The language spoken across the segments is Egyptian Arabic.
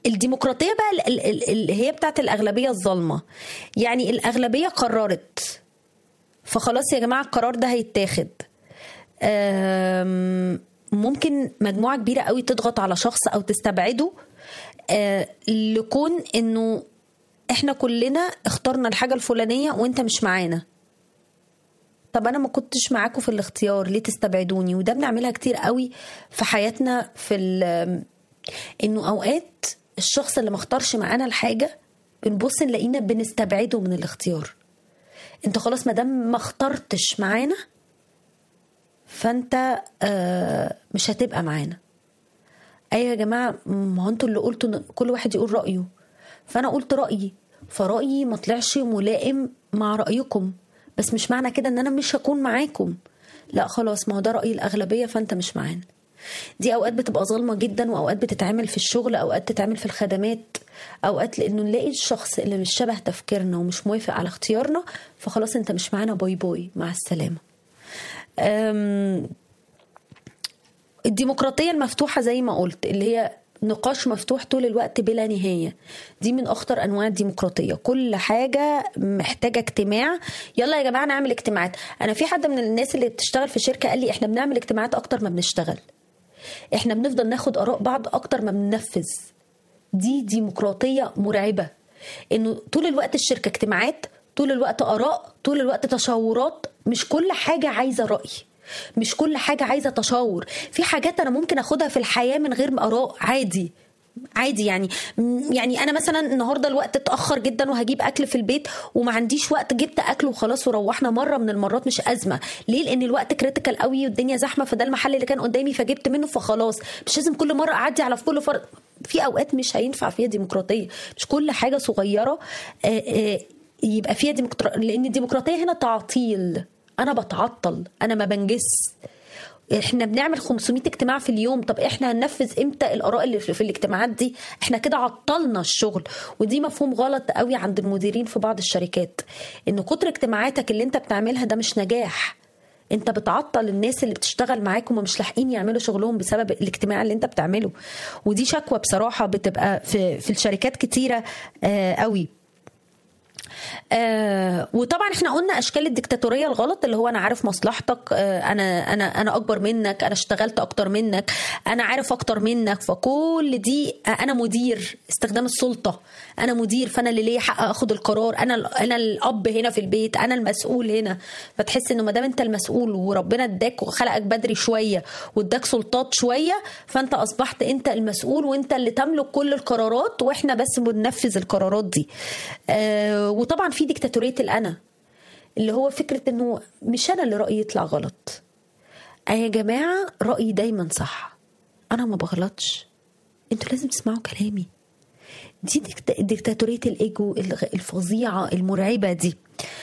الديمقراطيه بقى ال- ال- اللي هي بتاعت الاغلبيه الظالمه يعني الاغلبيه قررت فخلاص يا جماعه القرار ده هيتاخد آم، ممكن مجموعه كبيره قوي تضغط على شخص او تستبعده آه، لكون انه احنا كلنا اخترنا الحاجه الفلانيه وانت مش معانا طب انا ما كنتش معاكم في الاختيار ليه تستبعدوني وده بنعملها كتير قوي في حياتنا في ال- انه اوقات الشخص اللي ما اختارش معانا الحاجه بنبص نلاقينا بنستبعده من الاختيار انت خلاص ما دام ما اخترتش معانا فانت آه، مش هتبقى معانا ايوه يا جماعه ما هو انتوا اللي قلتوا إن كل واحد يقول رايه فانا قلت رايي فرايي ما طلعش ملائم مع رايكم بس مش معنى كده ان انا مش هكون معاكم لا خلاص ما هو ده راي الاغلبيه فانت مش معانا دي اوقات بتبقى ظالمه جدا واوقات بتتعمل في الشغل اوقات تتعمل في الخدمات اوقات لانه نلاقي الشخص اللي مش شبه تفكيرنا ومش موافق على اختيارنا فخلاص انت مش معانا باي باي مع السلامه أم الديمقراطية المفتوحة زي ما قلت اللي هي نقاش مفتوح طول الوقت بلا نهاية دي من أخطر أنواع الديمقراطية كل حاجة محتاجة اجتماع يلا يا جماعة نعمل اجتماعات أنا في حد من الناس اللي بتشتغل في شركة قال لي إحنا بنعمل اجتماعات أكتر ما بنشتغل إحنا بنفضل ناخد آراء بعض أكتر ما بننفذ دي ديمقراطية مرعبة إنه طول الوقت الشركة اجتماعات طول الوقت آراء طول الوقت تشاورات مش كل حاجة عايزة رأي مش كل حاجة عايزة تشاور في حاجات أنا ممكن أخدها في الحياة من غير آراء عادي عادي يعني م- يعني انا مثلا النهارده الوقت اتاخر جدا وهجيب اكل في البيت وما عنديش وقت جبت اكل وخلاص وروحنا مره من المرات مش ازمه ليه لان الوقت كريتيكال قوي والدنيا زحمه فده المحل اللي كان قدامي فجبت منه فخلاص مش لازم كل مره اعدي على في كل فرد في اوقات مش هينفع فيها ديمقراطيه مش كل حاجه صغيره آه، آه، يبقى فيها ديمقراطيه لان الديمقراطيه هنا تعطيل انا بتعطل انا ما بنجس احنا بنعمل 500 اجتماع في اليوم طب احنا هننفذ امتى الاراء اللي في في الاجتماعات دي احنا كده عطلنا الشغل ودي مفهوم غلط قوي عند المديرين في بعض الشركات ان كتر اجتماعاتك اللي انت بتعملها ده مش نجاح انت بتعطل الناس اللي بتشتغل معاك وما مش لاحقين يعملوا شغلهم بسبب الاجتماع اللي انت بتعمله ودي شكوى بصراحه بتبقى في في الشركات كتيره آه قوي آه وطبعا احنا قلنا اشكال الدكتاتوريه الغلط اللي هو انا عارف مصلحتك آه انا انا انا اكبر منك انا اشتغلت اكتر منك انا عارف اكتر منك فكل دي آه انا مدير استخدام السلطه انا مدير فانا اللي ليا حق اخد القرار انا ال- انا الاب هنا في البيت انا المسؤول هنا فتحس انه ما دام انت المسؤول وربنا اداك وخلقك بدري شويه واداك سلطات شويه فانت اصبحت انت المسؤول وانت اللي تملك كل القرارات واحنا بس بننفذ القرارات دي آه وطبعا في ديكتاتوريه الانا اللي هو فكره انه مش انا اللي رايي يطلع غلط آه يا جماعه رايي دايما صح انا ما بغلطش انتوا لازم تسمعوا كلامي دي ديكت- ديكتاتوريه الايجو الغ- الفظيعه المرعبه دي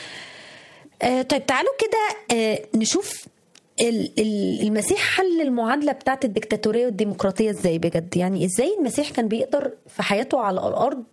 آه طيب تعالوا كده آه نشوف ال- ال- المسيح حل المعادله بتاعت الديكتاتوريه والديمقراطيه ازاي بجد يعني ازاي المسيح كان بيقدر في حياته على الارض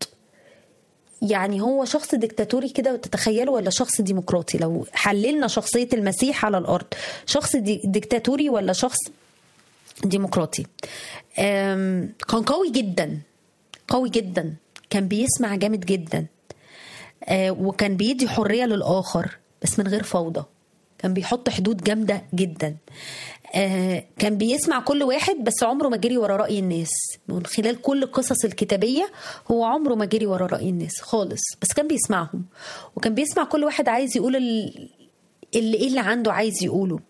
يعني هو شخص ديكتاتوري كده وتتخيلوا ولا شخص ديمقراطي لو حللنا شخصيه المسيح على الارض شخص دي ديكتاتوري ولا شخص ديمقراطي أم، كان قوي جدا قوي جدا كان بيسمع جامد جدا آه، وكان بيدي حريه للاخر بس من غير فوضى كان بيحط حدود جامده جدا آه، كان بيسمع كل واحد بس عمره ما جري ورا راي الناس من خلال كل القصص الكتابيه هو عمره ما جري ورا راي الناس خالص بس كان بيسمعهم وكان بيسمع كل واحد عايز يقول ال- اللي ايه اللي عنده عايز يقوله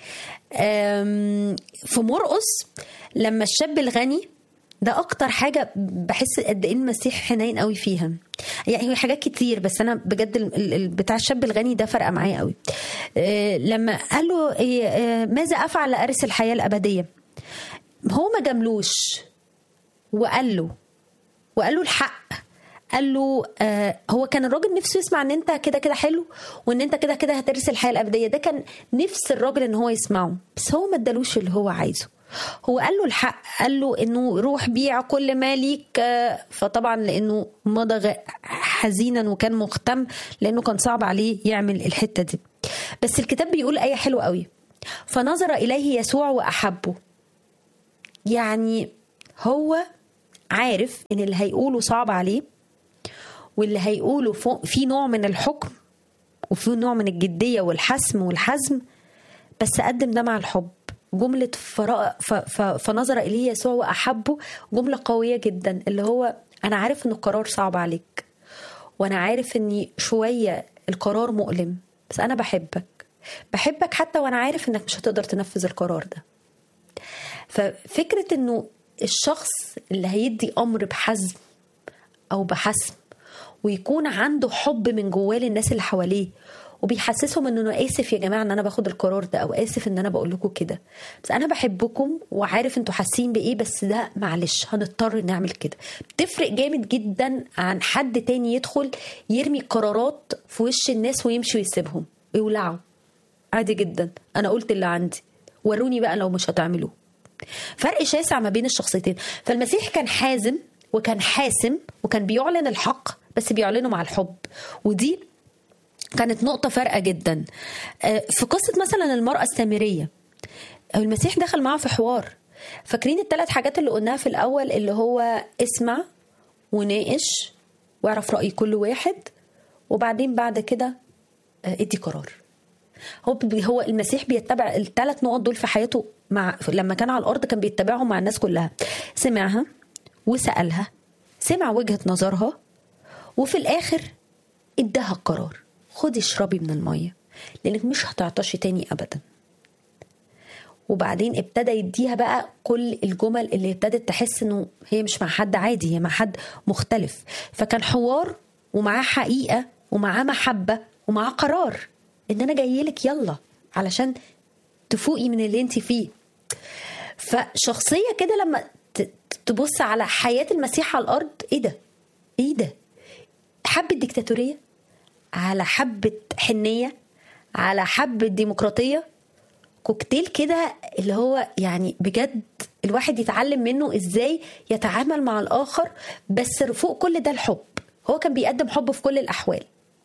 آم، في مرقس لما الشاب الغني ده اكتر حاجه بحس قد ايه المسيح حنين قوي فيها يعني هي حاجات كتير بس انا بجد ال- ال- ال- بتاع الشاب الغني ده فرق معايا قوي آه، لما قال له إيه، آه، ماذا افعل لارث الحياه الابديه هو ما جاملوش وقال له وقال له الحق قال له آه هو كان الراجل نفسه يسمع ان انت كده كده حلو وان انت كده كده هترث الحياه الابديه ده كان نفس الراجل ان هو يسمعه بس هو ما ادالوش اللي هو عايزه هو قال له الحق قال له انه روح بيع كل ما ليك آه، فطبعا لانه مضى غ- حزينا وكان مهتم لانه كان صعب عليه يعمل الحته دي بس الكتاب بيقول ايه حلوه قوي فنظر اليه يسوع واحبه يعني هو عارف ان اللي هيقوله صعب عليه واللي هيقوله فوق في نوع من الحكم وفي نوع من الجدية والحسم والحزم بس قدم ده مع الحب جملة فرا ف ف فنظر إليه يسوع وأحبه جملة قوية جدا اللي هو أنا عارف إن القرار صعب عليك وأنا عارف إني شوية القرار مؤلم بس أنا بحبك بحبك حتى وأنا عارف إنك مش هتقدر تنفذ القرار ده ففكرة إنه الشخص اللي هيدي أمر بحزم أو بحسم ويكون عنده حب من جواه للناس اللي حواليه وبيحسسهم انه انا اسف يا جماعه ان انا باخد القرار ده او اسف ان انا بقول لكم كده بس انا بحبكم وعارف انتوا حاسين بايه بس ده معلش هنضطر نعمل كده بتفرق جامد جدا عن حد تاني يدخل يرمي قرارات في وش الناس ويمشي ويسيبهم ويولعوا عادي جدا انا قلت اللي عندي وروني بقى لو مش هتعملوه فرق شاسع ما بين الشخصيتين فالمسيح كان حازم وكان حاسم وكان بيعلن الحق بس بيعلنه مع الحب ودي كانت نقطة فارقة جدا في قصة مثلا المرأة السامرية المسيح دخل معاها في حوار فاكرين الثلاث حاجات اللي قلناها في الأول اللي هو اسمع وناقش واعرف رأي كل واحد وبعدين بعد كده ادي قرار هو هو المسيح بيتبع الثلاث نقط دول في حياته مع لما كان على الارض كان بيتبعهم مع الناس كلها سمعها وسالها سمع وجهه نظرها وفي الاخر اداها القرار خدي اشربي من الميه لانك مش هتعطشي تاني ابدا وبعدين ابتدى يديها بقى كل الجمل اللي ابتدت تحس انه هي مش مع حد عادي هي مع حد مختلف فكان حوار ومعاه حقيقه ومعاه محبه ومعاه قرار ان انا جاي لك يلا علشان تفوقي من اللي انت فيه فشخصيه كده لما تبص على حياه المسيح على الارض ايه ده ايه ده حبه ديكتاتوريه على حبه حنيه على حبه ديمقراطيه كوكتيل كده اللي هو يعني بجد الواحد يتعلم منه ازاي يتعامل مع الاخر بس فوق كل ده الحب هو كان بيقدم حب في كل الاحوال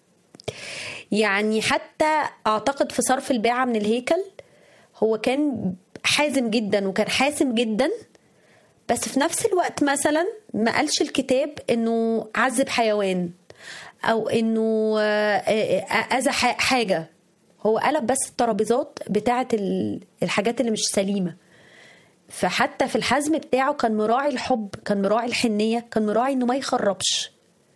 يعني حتى اعتقد في صرف الباعة من الهيكل هو كان حازم جدا وكان حاسم جدا بس في نفس الوقت مثلا ما قالش الكتاب انه عذب حيوان او انه اذى حاجه هو قلب بس الترابيزات بتاعه الحاجات اللي مش سليمه فحتى في الحزم بتاعه كان مراعي الحب كان مراعي الحنيه كان مراعي انه ما يخربش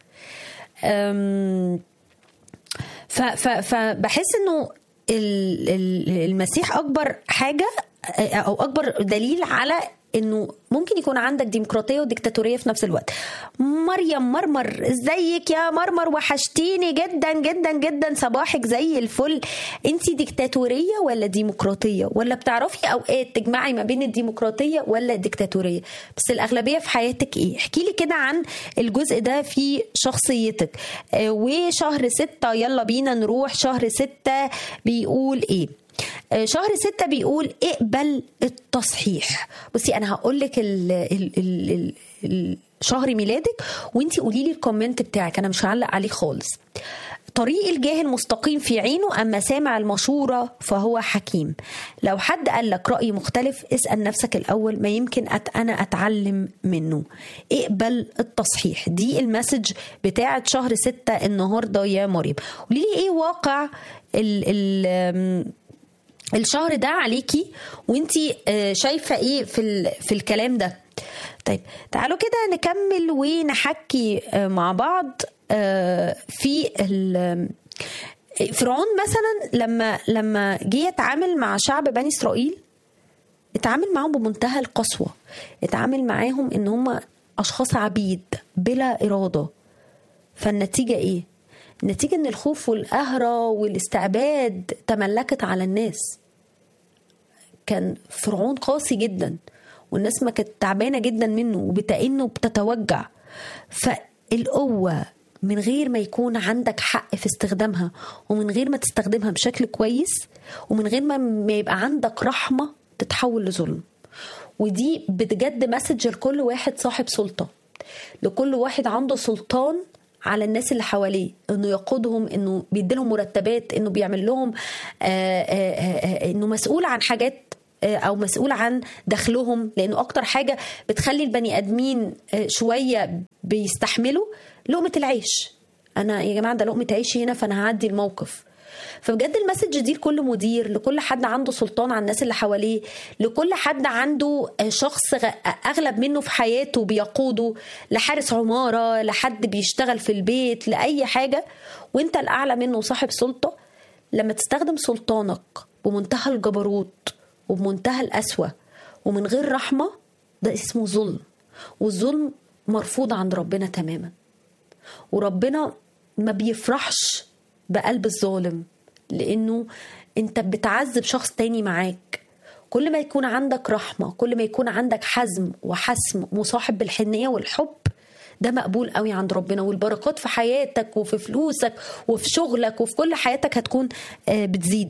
فبحس انه المسيح اكبر حاجه او اكبر دليل على انه ممكن يكون عندك ديمقراطيه وديكتاتوريه في نفس الوقت مريم مرمر ازيك يا مرمر وحشتيني جدا جدا جدا صباحك زي الفل انت ديكتاتوريه ولا ديمقراطيه ولا بتعرفي اوقات تجمعي ما بين الديمقراطيه ولا الديكتاتوريه بس الاغلبيه في حياتك ايه احكي لي كده عن الجزء ده في شخصيتك وشهر ستة يلا بينا نروح شهر ستة بيقول ايه شهر ستة بيقول اقبل التصحيح بصي انا هقول لك شهر ميلادك وانتي قولي لي الكومنت بتاعك انا مش هعلق عليه خالص طريق الجاهل مستقيم في عينه أما سامع المشورة فهو حكيم لو حد قال لك رأي مختلف اسأل نفسك الأول ما يمكن أت أنا أتعلم منه اقبل التصحيح دي المسج بتاعة شهر ستة النهاردة يا مريم قولي لي ايه واقع ال ال الشهر ده عليكي وانتي شايفه ايه في في الكلام ده طيب تعالوا كده نكمل ونحكي مع بعض في فرعون مثلا لما لما جه يتعامل مع شعب بني اسرائيل اتعامل معاهم بمنتهى القسوه اتعامل معاهم ان هم اشخاص عبيد بلا اراده فالنتيجه ايه النتيجة ان الخوف والقهرة والاستعباد تملكت على الناس كان فرعون قاسي جدا والناس ما كانت تعبانة جدا منه وبتأنه بتتوجع فالقوة من غير ما يكون عندك حق في استخدامها ومن غير ما تستخدمها بشكل كويس ومن غير ما يبقى عندك رحمة تتحول لظلم ودي بجد مسج لكل واحد صاحب سلطة لكل واحد عنده سلطان على الناس اللي حواليه انه يقودهم انه بيديلهم مرتبات انه بيعمل لهم آآ آآ انه مسؤول عن حاجات او مسؤول عن دخلهم لانه اكتر حاجه بتخلي البني ادمين شويه بيستحملوا لقمه العيش انا يا جماعه ده لقمه عيشي هنا فانا هعدي الموقف فبجد المسج دي لكل مدير لكل حد عنده سلطان على الناس اللي حواليه لكل حد عنده شخص اغلب منه في حياته بيقوده لحارس عماره لحد بيشتغل في البيت لاي حاجه وانت الاعلى منه صاحب سلطه لما تستخدم سلطانك بمنتهى الجبروت وبمنتهى القسوه ومن غير رحمه ده اسمه ظلم والظلم مرفوض عند ربنا تماما وربنا ما بيفرحش بقلب الظالم لانه انت بتعذب شخص تاني معاك كل ما يكون عندك رحمه كل ما يكون عندك حزم وحسم مصاحب بالحنيه والحب ده مقبول قوي عند ربنا والبركات في حياتك وفي فلوسك وفي شغلك وفي كل حياتك هتكون بتزيد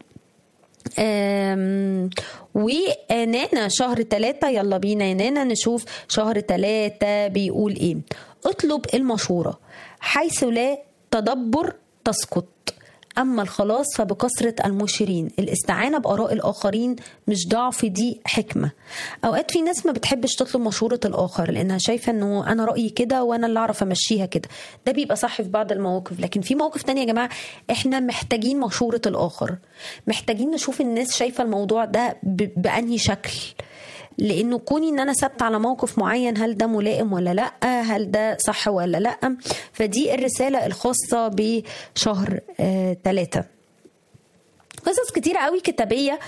ونانا شهر ثلاثة يلا بينا يا نانا نشوف شهر ثلاثة بيقول ايه اطلب المشورة حيث لا تدبر تسقط أما الخلاص فبكثرة المشيرين الاستعانة بآراء الآخرين مش ضعف دي حكمة أوقات في ناس ما بتحبش تطلب مشورة الآخر لأنها شايفة أنه أنا رأيي كده وأنا اللي أعرف أمشيها كده ده بيبقى صح في بعض المواقف لكن في مواقف تانية يا جماعة إحنا محتاجين مشورة الآخر محتاجين نشوف الناس شايفة الموضوع ده بأنهي شكل لانه كوني ان انا ثابته على موقف معين هل ده ملائم ولا لا هل ده صح ولا لا فدي الرساله الخاصه بشهر ثلاثة قصص كتيرة قوي كتابية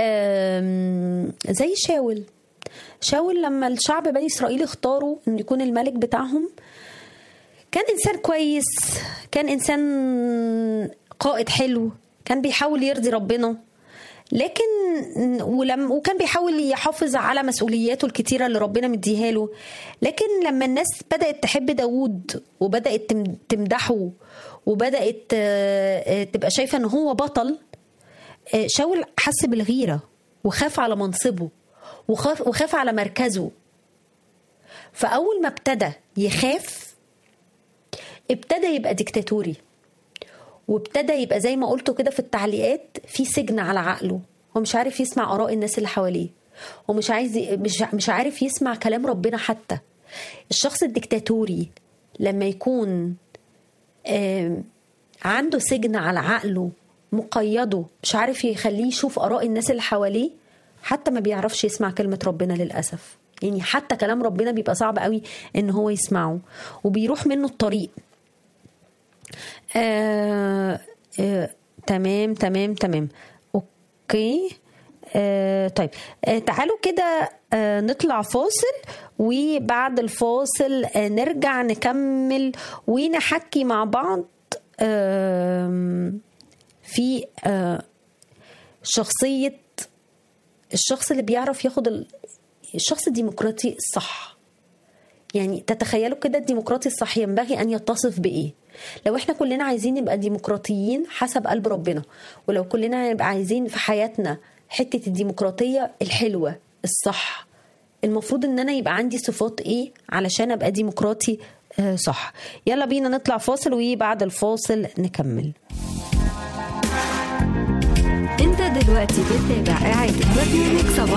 زي شاول شاول لما الشعب بني إسرائيل اختاروا أن يكون الملك بتاعهم كان إنسان كويس كان إنسان قائد حلو كان بيحاول يرضي ربنا لكن ولم وكان بيحاول يحافظ على مسؤولياته الكتيره اللي ربنا مديها له لكن لما الناس بدات تحب داوود وبدات تمدحه وبدات تبقى شايفه ان هو بطل شاول حس بالغيره وخاف على منصبه وخاف وخاف على مركزه فاول ما ابتدى يخاف ابتدى يبقى ديكتاتوري وابتدى يبقى زي ما قلته كده في التعليقات في سجن على عقله هو مش عارف يسمع اراء الناس اللي حواليه هو مش عايز مش مش عارف يسمع كلام ربنا حتى الشخص الدكتاتوري لما يكون عنده سجن على عقله مقيده مش عارف يخليه يشوف اراء الناس اللي حواليه حتى ما بيعرفش يسمع كلمه ربنا للاسف يعني حتى كلام ربنا بيبقى صعب قوي ان هو يسمعه وبيروح منه الطريق آه آه تمام تمام تمام اوكي آه طيب آه تعالوا كده آه نطلع فاصل وبعد الفاصل آه نرجع نكمل ونحكي مع بعض آه في آه شخصية الشخص اللي بيعرف ياخد الشخص الديمقراطي الصح يعني تتخيلوا كده الديمقراطي الصح ينبغي ان يتصف بايه لو احنا كلنا عايزين نبقى ديمقراطيين حسب قلب ربنا ولو كلنا نبقى عايزين في حياتنا حته الديمقراطيه الحلوه الصح المفروض ان انا يبقى عندي صفات ايه علشان ابقى ديمقراطي آه صح يلا بينا نطلع فاصل وبعد الفاصل نكمل انت دلوقتي بتتابع اعادة برنامج صباح